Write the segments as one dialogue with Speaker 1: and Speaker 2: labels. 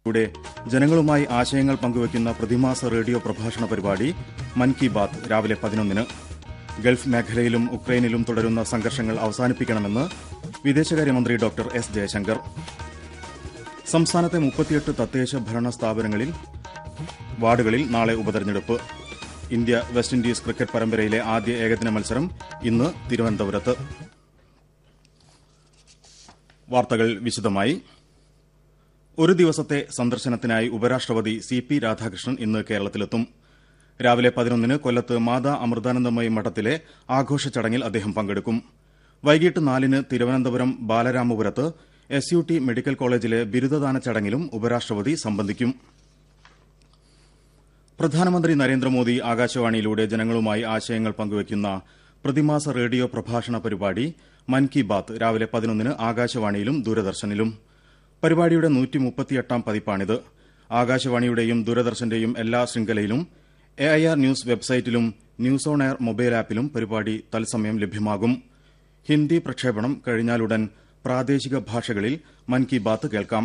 Speaker 1: യുടെ ജനങ്ങളുമായി ആശയങ്ങൾ പങ്കുവയ്ക്കുന്ന പ്രതിമാസ റേഡിയോ പ്രഭാഷണ പരിപാടി മൻ കി ബാത്ത് രാവിലെ പതിനൊന്നിന് ഗൾഫ് മേഖലയിലും ഉക്രൈനിലും തുടരുന്ന സംഘർഷങ്ങൾ അവസാനിപ്പിക്കണമെന്ന് വിദേശകാര്യമന്ത്രി ഡോക്ടർ എസ് ജയശങ്കർ സംസ്ഥാനത്തെ മുപ്പത്തിയെട്ട് തദ്ദേശ ഭരണ സ്ഥാപനങ്ങളിൽ വാർഡുകളിൽ നാളെ ഉപതെരഞ്ഞെടുപ്പ് ഇന്ത്യ വെസ്റ്റ് ഇൻഡീസ് ക്രിക്കറ്റ് പരമ്പരയിലെ ആദ്യ ഏകദിന മത്സരം ഇന്ന് തിരുവനന്തപുരത്ത് വാർത്തകൾ വിശദമായി ഒരു ദിവസത്തെ സന്ദർശനത്തിനായി ഉപരാഷ്ട്രപതി സി പി രാധാകൃഷ്ണൻ ഇന്ന് കേരളത്തിലെത്തും രാവിലെ പതിനൊന്നിന് കൊല്ലത്ത് മാതാ അമൃതാനന്ദമയി മഠത്തിലെ ആഘോഷ ചടങ്ങിൽ അദ്ദേഹം പങ്കെടുക്കും വൈകിട്ട് നാലിന് തിരുവനന്തപുരം ബാലരാമപുരത്ത് എസ് യു ടി മെഡിക്കൽ കോളേജിലെ ബിരുദദാന ചടങ്ങിലും ഉപരാഷ്ട്രപതി സംബന്ധിക്കും പ്രധാനമന്ത്രി നരേന്ദ്രമോദി ആകാശവാണിയിലൂടെ ജനങ്ങളുമായി ആശയങ്ങൾ പങ്കുവയ്ക്കുന്ന പ്രതിമാസ റേഡിയോ പ്രഭാഷണ പരിപാടി മൻ കി ബാത്ത് രാവിലെ പതിനൊന്നിന് ആകാശവാണിയിലും ദൂരദർശനിലും പരിപാടിയുടെ നൂറ്റിമുപ്പത്തിയെട്ടാം പതിപ്പാണിത് ആകാശവാണിയുടെയും ദൂരദർശന്റെയും എല്ലാ ശൃംഖലയിലും എ ഐ ആർ ന്യൂസ് വെബ്സൈറ്റിലും ന്യൂസ് ഓൺ എയർ മൊബൈൽ ആപ്പിലും പരിപാടി തത്സമയം ലഭ്യമാകും ഹിന്ദി പ്രക്ഷേപണം കഴിഞ്ഞാലുടൻ പ്രാദേശിക ഭാഷകളിൽ മൻ കി ബാത്ത് കേൾക്കാം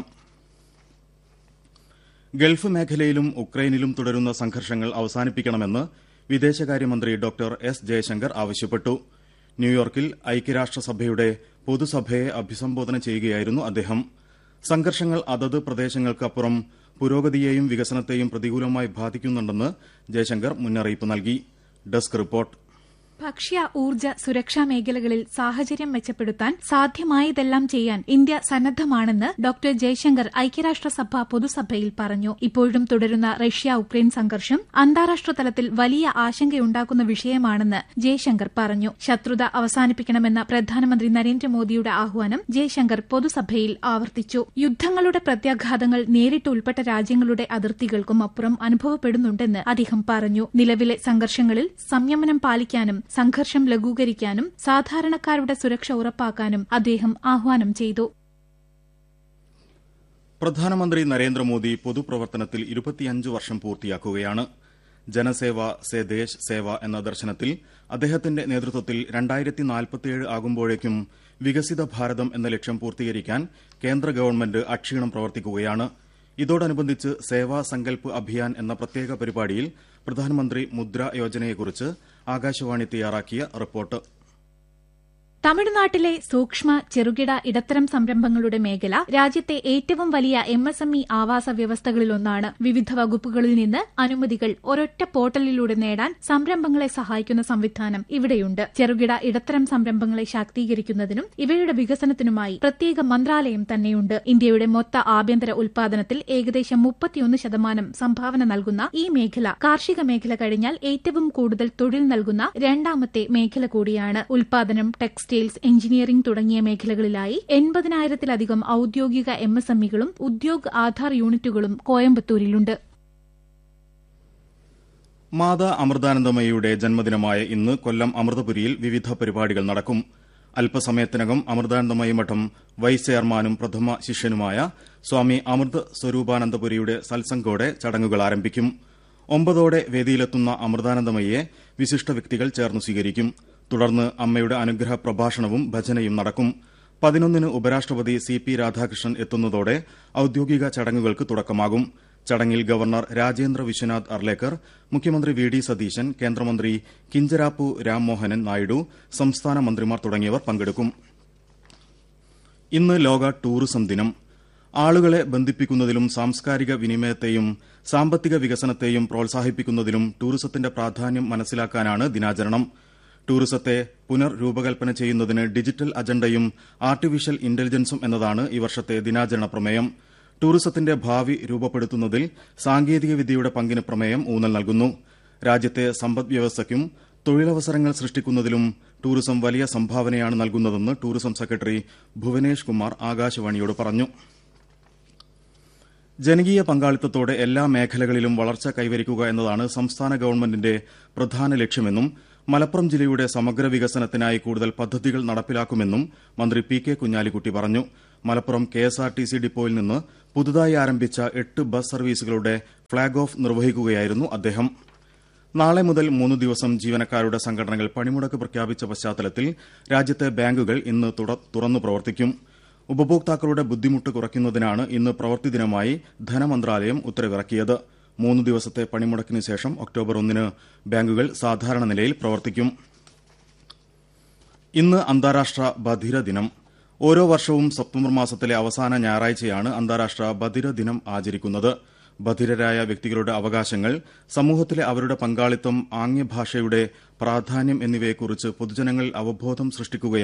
Speaker 1: ഗൾഫ് മേഖലയിലും ഉക്രൈനിലും തുടരുന്ന സംഘർഷങ്ങൾ അവസാനിപ്പിക്കണമെന്ന് വിദേശകാര്യമന്ത്രി ഡോക്ടർ എസ് ജയശങ്കർ ആവശ്യപ്പെട്ടു ന്യൂയോർക്കിൽ ഐക്യരാഷ്ട്രസഭയുടെ പൊതുസഭയെ അഭിസംബോധന ചെയ്യുകയായിരുന്നു അദ്ദേഹം സംഘർഷങ്ങൾ അതത് പ്രദേശങ്ങൾക്കപ്പുറം പുരോഗതിയെയും വികസനത്തെയും പ്രതികൂലമായി ബാധിക്കുന്നുണ്ടെന്ന് ജയശങ്കർ മുന്നറിയിപ്പ് നൽകി ഡെസ്ക് റിപ്പോർട്ട്
Speaker 2: ഭക്ഷ്യ ഊർജ്ജ സുരക്ഷാ മേഖലകളിൽ സാഹചര്യം മെച്ചപ്പെടുത്താൻ സാധ്യമായതെല്ലാം ചെയ്യാൻ ഇന്ത്യ സന്നദ്ധമാണെന്ന് ഡോക്ടർ ജയശങ്കർ ഐക്യരാഷ്ട്രസഭ പൊതുസഭയിൽ പറഞ്ഞു ഇപ്പോഴും തുടരുന്ന റഷ്യ ഉക്രൈൻ സംഘർഷം അന്താരാഷ്ട്ര തലത്തിൽ വലിയ ആശങ്കയുണ്ടാക്കുന്ന വിഷയമാണെന്ന് ജയശങ്കർ പറഞ്ഞു ശത്രുത അവസാനിപ്പിക്കണമെന്ന പ്രധാനമന്ത്രി നരേന്ദ്രമോദിയുടെ ആഹ്വാനം ജയശങ്കർ പൊതുസഭയിൽ ആവർത്തിച്ചു യുദ്ധങ്ങളുടെ പ്രത്യാഘാതങ്ങൾ നേരിട്ട് ഉൾപ്പെട്ട രാജ്യങ്ങളുടെ അതിർത്തികൾക്കും അപ്പുറം അനുഭവപ്പെടുന്നുണ്ടെന്ന് അദ്ദേഹം പറഞ്ഞു നിലവിലെ സംഘർഷങ്ങളിൽ സംയമനം പാലിക്കാനും സംഘർഷം ലഘൂകരിക്കാനും സാധാരണക്കാരുടെ സുരക്ഷ ഉറപ്പാക്കാനും അദ്ദേഹം ആഹ്വാനം ചെയ്തു
Speaker 1: പ്രധാനമന്ത്രി നരേന്ദ്രമോദി പൊതുപ്രവർത്തനത്തിൽ ഇരുപത്തിയഞ്ച് വർഷം പൂർത്തിയാക്കുകയാണ് ജനസേവ സേ ദേശ് സേവ എന്ന ദർശനത്തിൽ അദ്ദേഹത്തിന്റെ നേതൃത്വത്തിൽ രണ്ടായിരത്തി നാൽപ്പത്തിയേഴ് ആകുമ്പോഴേക്കും വികസിത ഭാരതം എന്ന ലക്ഷ്യം പൂർത്തീകരിക്കാൻ കേന്ദ്ര ഗവൺമെന്റ് അക്ഷീണം പ്രവർത്തിക്കുകയാണ് ഇതോടനുബന്ധിച്ച് സേവാ സങ്കൽപ് അഭിയാൻ എന്ന പ്രത്യേക പരിപാടിയിൽ പ്രധാനമന്ത്രി മുദ്ര യോജനയെക്കുറിച്ച് ആകാശവാണി തയ്യാറാക്കിയ റിപ്പോർട്ട്
Speaker 2: തമിഴ്നാട്ടിലെ സൂക്ഷ്മ ചെറുകിട ഇടത്തരം സംരംഭങ്ങളുടെ മേഖല രാജ്യത്തെ ഏറ്റവും വലിയ എം എസ് എം ഇ ആവാസ വ്യവസ്ഥകളിലൊന്നാണ് വിവിധ വകുപ്പുകളിൽ നിന്ന് അനുമതികൾ ഒരൊറ്റ പോർട്ടലിലൂടെ നേടാൻ സംരംഭങ്ങളെ സഹായിക്കുന്ന സംവിധാനം ഇവിടെയുണ്ട് ചെറുകിട ഇടത്തരം സംരംഭങ്ങളെ ശാക്തീകരിക്കുന്നതിനും ഇവയുടെ വികസനത്തിനുമായി പ്രത്യേക മന്ത്രാലയം തന്നെയുണ്ട് ഇന്ത്യയുടെ മൊത്ത ആഭ്യന്തര ഉൽപാദനത്തിൽ ഏകദേശം മുപ്പത്തിയൊന്ന് ശതമാനം സംഭാവന നൽകുന്ന ഈ മേഖല കാർഷിക മേഖല കഴിഞ്ഞാൽ ഏറ്റവും കൂടുതൽ തൊഴിൽ നൽകുന്ന രണ്ടാമത്തെ മേഖല കൂടിയാണ് ഉൽപാദനം ടെക്സ്റ്റൈൽ ടെക്സ്റ്റൈൽസ് എഞ്ചിനീയറിംഗ് തുടങ്ങിയ മേഖലകളിലായി എൺപതിനായിരത്തിലധികം ഔദ്യോഗിക എം എസ് എംഇകളും ഉദ്യോഗ് ആധാർ യൂണിറ്റുകളും കോയമ്പത്തൂരിലുണ്ട്
Speaker 1: മാതാ അമൃതാനന്ദമയിയുടെ ജന്മദിനമായ ഇന്ന് കൊല്ലം അമൃതപുരിയിൽ വിവിധ പരിപാടികൾ നടക്കും അല്പസമയത്തിനകം അമൃതാനന്ദമയി മഠം വൈസ് ചെയർമാനും പ്രഥമ ശിഷ്യനുമായ സ്വാമി അമൃത് സ്വരൂപാനന്ദപുരിയുടെ സത്സംഗോടെ ചടങ്ങുകൾ ആരംഭിക്കും ഒമ്പതോടെ വേദിയിലെത്തുന്ന അമൃതാനന്ദമയിയെ വിശിഷ്ട വ്യക്തികൾ ചേർന്ന് സ്വീകരിക്കും തുടർന്ന് അമ്മയുടെ അനുഗ്രഹ പ്രഭാഷണവും ഭജനയും നടക്കും പതിനൊന്നിന് ഉപരാഷ്ട്രപതി സി പി രാധാകൃഷ്ണൻ എത്തുന്നതോടെ ഔദ്യോഗിക ചടങ്ങുകൾക്ക് തുടക്കമാകും ചടങ്ങിൽ ഗവർണർ രാജേന്ദ്ര വിശ്വനാഥ് അർലേക്കർ മുഖ്യമന്ത്രി വി ഡി സതീശൻ കേന്ദ്രമന്ത്രി കിഞ്ചരാപ്പു രാംമോഹനൻ നായിഡു സംസ്ഥാന മന്ത്രിമാർ തുടങ്ങിയവർ പങ്കെടുക്കും ഇന്ന് ലോക ടൂറിസം ദിനം ആളുകളെ ബന്ധിപ്പിക്കുന്നതിലും സാംസ്കാരിക വിനിമയത്തെയും സാമ്പത്തിക വികസനത്തെയും പ്രോത്സാഹിപ്പിക്കുന്നതിലും ടൂറിസത്തിന്റെ പ്രാധാന്യം മനസ്സിലാക്കാനാണ് ദിനാചരണം ടൂറിസത്തെ പുനർരൂപകൽപ്പന ചെയ്യുന്നതിന് ഡിജിറ്റൽ അജണ്ടയും ആർട്ടിഫിഷ്യൽ ഇന്റലിജൻസും എന്നതാണ് ഈ വർഷത്തെ ദിനാചരണ പ്രമേയം ടൂറിസത്തിന്റെ ഭാവി രൂപപ്പെടുത്തുന്നതിൽ സാങ്കേതികവിദ്യയുടെ പങ്കിന് പ്രമേയം ഊന്നൽ നൽകുന്നു രാജ്യത്തെ സമ്പദ്വ്യവസ്ഥയ്ക്കും തൊഴിലവസരങ്ങൾ സൃഷ്ടിക്കുന്നതിലും ടൂറിസം വലിയ സംഭാവനയാണ് നൽകുന്നതെന്ന് ടൂറിസം സെക്രട്ടറി ഭുവനേഷ് കുമാർ ആകാശവാണിയോട് പറഞ്ഞു ജനകീയ പങ്കാളിത്തത്തോടെ എല്ലാ മേഖലകളിലും വളർച്ച കൈവരിക്കുക എന്നതാണ് സംസ്ഥാന ഗവൺമെന്റിന്റെ പ്രധാന ലക്ഷ്യമെന്നും മലപ്പുറം ജില്ലയുടെ സമഗ്ര വികസനത്തിനായി കൂടുതൽ പദ്ധതികൾ നടപ്പിലാക്കുമെന്നും മന്ത്രി പി കെ കുഞ്ഞാലിക്കുട്ടി പറഞ്ഞു Malappuram K S R T C ഡിപ്പോയിൽ നിന്ന് പുതുതായി ആരംഭിച്ച എട്ട് ബസ് സർവീസുകളുടെ ഫ്ളാഗ് ഓഫ് നിർവഹിക്കുകയായിരുന്നു അദ്ദേഹം നാളെ മുതൽ മൂന്ന് ദിവസം ജീവനക്കാരുടെ സംഘടനകൾ പണിമുടക്ക് പ്രഖ്യാപിച്ച പശ്ചാത്തലത്തിൽ രാജ്യത്തെ ബാങ്കുകൾ ഇന്ന് തുറന്നു പ്രവർത്തിക്കും ഉപഭോക്താക്കളുടെ ബുദ്ധിമുട്ട് കുറയ്ക്കുന്നതിനാണ് ഇന്ന് പ്രവൃത്തി ദിനമായി ധനമന്ത്രാലയം ഉത്തരവിറക്കിയത് മൂന്ന് ദിവസത്തെ പണിമുടക്കിന് ശേഷം ഒക്ടോബർ ഒന്നിന് ബാങ്കുകൾ സാധാരണ നിലയിൽ പ്രവർത്തിക്കും ഇന്ന് അന്താരാഷ്ട്ര ബധിര ദിനം ഓരോ വർഷവും സെപ്റ്റംബർ മാസത്തിലെ അവസാന ഞായറാഴ്ചയാണ് അന്താരാഷ്ട്ര ബധിര ദിനം ആചരിക്കുന്നത് ബധിരരായ വ്യക്തികളുടെ അവകാശങ്ങൾ സമൂഹത്തിലെ അവരുടെ പങ്കാളിത്തം ആംഗ്യഭാഷയുടെ പ്രാധാന്യം എന്നിവയെക്കുറിച്ച് പൊതുജനങ്ങളിൽ അവബോധം സൃഷ്ടിക്കുകയാണ്